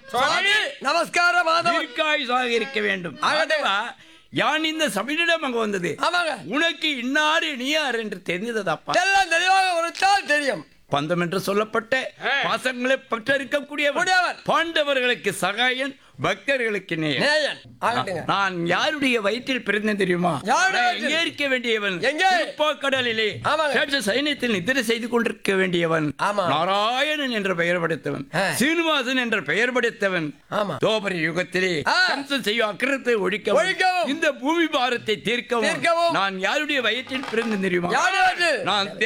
சுவாமி நமஸ்காரம் மாதவன் தீர்க்காயுசாக இருக்க வேண்டும் ஆகட்டும். ஆகவா, யான் இந்த சபையிடம் அங்க வந்தது ஆமாங்க உனக்கு இன்னார் இனியார் என்று தெரிந்ததப்பா எல்லாம் தெளிவாக உரைத்தால் தெரியும் பந்தம் என்று சொல்லப்பட்ட பாசங்களை பற்றிருக்கக்கூடிய கூடியவன். பாண்டவர்களுக்கு சகாயன் பக்தர்களுக்கு நேயன். நேயன் ஆகட்டுங்க நான் யாருடைய வயிற்றில் பிறந்தேன் தெரியுமா யாருடைய நான் வயிற்றில்? எங்கே இருக்க வேண்டியவன் எங்கே? கடலிலே ஆமாங்க. சேட்ச சைன்யத்தில் நித்திரை செய்து கொண்டிருக்க வேண்டியவன் ஆமா. நாராயணன் என்ற பெயர் படைத்தவன் ஆ. சீனிவாசன் என்ற பெயர் படைத்தவன் ஆமா தோபரி யுகத்திலே ஆ. கம்சன் செய்யும் அக்கிரத்தை ஒழிக்கவும் ஒழிக்கவும். இந்த பூமி பாரத்தை தீர்க்கவும் தீர்க்கவும். நான் யாருடைய வயிற்றில் பிறந்தேன் தெரியுமா யாருடைய வயிற்றில்? நான்